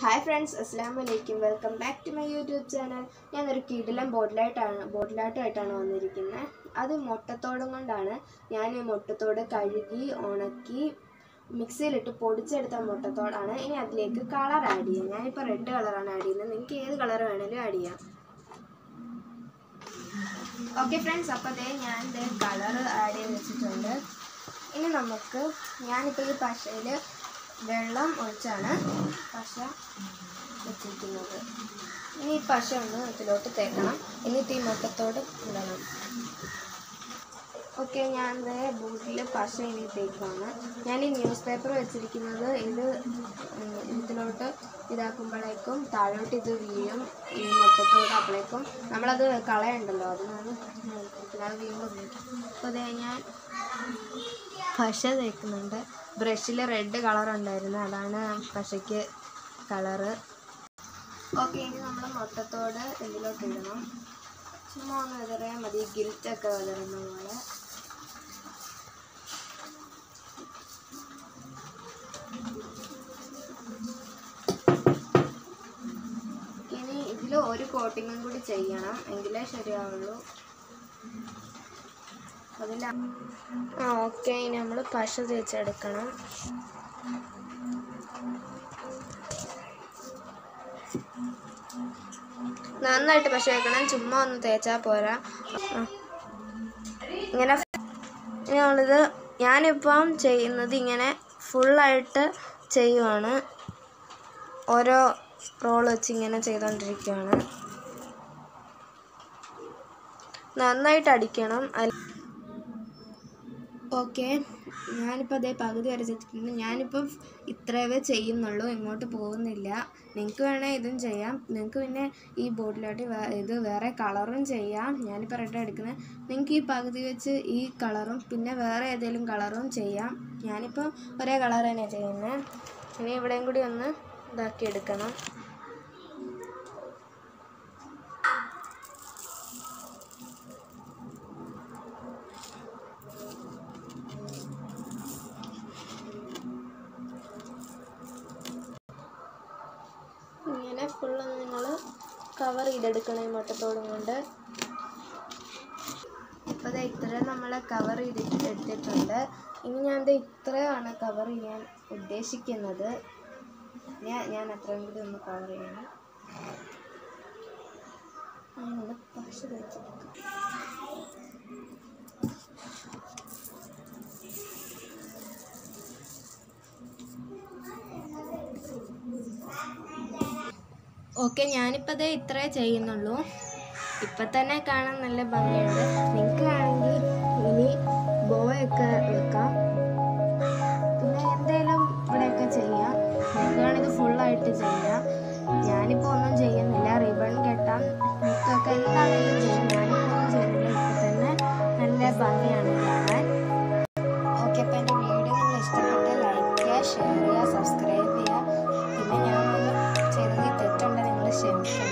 Hi friends അസ്സാം വലൈക്കും welcome back to my YouTube channel ഞാനൊരു കിടിലം ബോട്ടിലായിട്ടാണ് ബോട്ടിലായിട്ടായിട്ടാണ് വന്നിരിക്കുന്നത് അത് മുട്ടത്തോടും കൊണ്ടാണ് ഞാൻ ഈ മുട്ടത്തോട് കഴുകി ഉണക്കി മിക്സിയിലിട്ട് പൊടിച്ചെടുത്ത മുട്ടത്തോടാണ് ഇനി അതിലേക്ക് കളർ ആഡ് ചെയ്യാം ഞാനിപ്പോൾ റെഡ് കളറാണ് ആഡ് ചെയ്യുന്നത് നിങ്ങൾക്ക് ഏത് കളർ വേണേലും ആഡ് ചെയ്യാം ഓക്കെ ഫ്രണ്ട്സ് അപ്പോൾ അതേ ഞാൻ ഇതേ കളർ ആഡ് ചെയ്ത് വെച്ചിട്ടുണ്ട് ഇനി നമുക്ക് ഞാനിപ്പോൾ ഈ പശയിൽ വെള്ളം ഒഴിച്ചാണ് പശ വെച്ചിരിക്കുന്നത് ഇനി ഈ പശ ഒന്ന് ഇതിലോട്ട് തേക്കണം എന്നിട്ട് ഈ മുട്ടത്തോട് ഇടണം ഓക്കെ ഞാൻ ദേ ബൂട്ടിൽ പശ ഇനി തേക്കാണ് ഞാൻ ഈ ന്യൂസ് പേപ്പർ വെച്ചിരിക്കുന്നത് ഇത് ഉം, ഇതിലോട്ട് ഇതാക്കുമ്പോഴേക്കും താഴോട്ട് ഇത് വീഴും ഈ മുട്ടത്തോട് അപ്പോഴേക്കും നമ്മളത് കളയണ്ടല്ലോ അതിനാണ് അത് വീണ്ടും ഉപയോഗിക്കും അപ്പോൾ അതേ ഞാൻ പശ തേക്കുന്നുണ്ട് ബ്രഷിൽ റെഡ് കളർ ഉണ്ടായിരുന്നു അതാണ് പശയ്ക്ക് കളറ് ഓക്കെ ഇനി നമ്മൾ മുട്ടത്തോട് ഇതിലോട്ട് ഇടണം ചുമ്മാ ഒന്ന് വിതറിയാൽ മതി ഗിൽറ്റൊക്കെ വിതറുന്ന പോലെ ഇനി ഇതിൽ ഒരു കോട്ടിങ്ങും കൂടി ചെയ്യണം എങ്കിലേ ശരിയാവുള്ളൂ അതിൽ ആ ഓക്കെ ഇനി നമ്മൾ പശ തേച്ചെടുക്കണം നന്നായിട്ട് പശ തേക്കണം ചുമ്മാ ഒന്ന് തേച്ചാൽ പോരാ ആ. ഇങ്ങനെ ഇനി നമ്മളിത് ഞാനിപ്പം ചെയ്യുന്നത് ഇങ്ങനെ ഫുള്ളായിട്ട് ചെയ്യുവാണ് ഓരോ റോൾ വെച്ച് ഇങ്ങനെ ചെയ്തുകൊണ്ടിരിക്കുകയാണ് നന്നായിട്ട് അടിക്കണം അല്ല ഓക്കെ ഞാനിപ്പോൾ അതേ പകുതി വരെ ചെയ്തിട്ടുണ്ട് ഞാനിപ്പം ഇത്രയേ ചെയ്യുന്നുള്ളൂ ഇങ്ങോട്ട് പോകുന്നില്ല നിങ്ങൾക്ക് വേണേൽ ഇതും ചെയ്യാം നിങ്ങൾക്ക് പിന്നെ ഈ ബോർഡിലോട്ട് ഇത് വേറെ കളറും ചെയ്യാം ഞാനിപ്പോൾ റെഡ് എടുക്കുന്നത് നിങ്ങൾക്ക് ഈ പകുതി വെച്ച് ഈ കളറും പിന്നെ വേറെ ഏതെങ്കിലും കളറും ചെയ്യാം ഞാനിപ്പോൾ ഒരേ കളർ തന്നെയാണ് ചെയ്യുന്നത് ഇനി ഇവിടെയും കൂടി ഒന്ന് ഇതാക്കി എടുക്കണം ഇങ്ങനെ ഫുള്ളൊന്ന് നിങ്ങൾ കവർ ചെയ്തെടുക്കണം ഈ മുട്ടത്തോടും കൊണ്ട് ഇപ്പോൾ ദേ ഇത്രയും നമ്മൾ കവർ ചെയ്തിട്ട് എടുത്തിട്ടുണ്ട് ഇനി ഞാൻ ദേ ഇത്രയാണ് കവർ ചെയ്യാൻ ഉദ്ദേശിക്കുന്നത് ഞാൻ ഞാൻ അത്രയും കൂടി ഒന്ന് കവർ ചെയ്യണം ഞാനൊന്ന് പശ തേച്ചെടുക്കാം ഓക്കെ ഞാനിപ്പോൾ ദേ ഇത്രേ ചെയ്യുന്നുള്ളൂ ഇപ്പം തന്നെ കാണാൻ നല്ല ഭംഗിയുണ്ട് നിങ്ങൾക്ക് വേണമെങ്കിൽ ഇനി ബോയൊക്കെ വെക്കാം പിന്നെ എന്തേലും ഇവിടെയൊക്കെ ചെയ്യാം നിങ്ങൾക്ക് വേണമെങ്കിൽ ഫുള്ളായിട്ട് ചെയ്യാം ഞാനിപ്പോൾ ഒന്നും ചെയ്യുന്നില്ല റിബൺ കെട്ടാം മുത്തൊക്കെ എന്താണെങ്കിലും ചെയ്യാം ഞാനിപ്പോൾ ഒന്നും ചെയ്യുന്നില്ല ഇപ്പം തന്നെ നല്ല ഭംഗിയാണ് കാണാൻ ഓക്കെ അപ്പോൾ എൻ്റെ വീഡിയോ നിങ്ങൾ ഇഷ്ടപ്പെട്ട ലൈക്ക് ചെയ്യുക ഷെയർ ചെയ്യുക സബ്സ്ക്രൈബ് ചെയ്യുക പിന്നെ ഞാൻ ഒന്ന് ചെയ്തതിൽ തെറ്റുണ്ടെങ്കിൽ നിങ്ങൾ ക്ഷമിക്കുക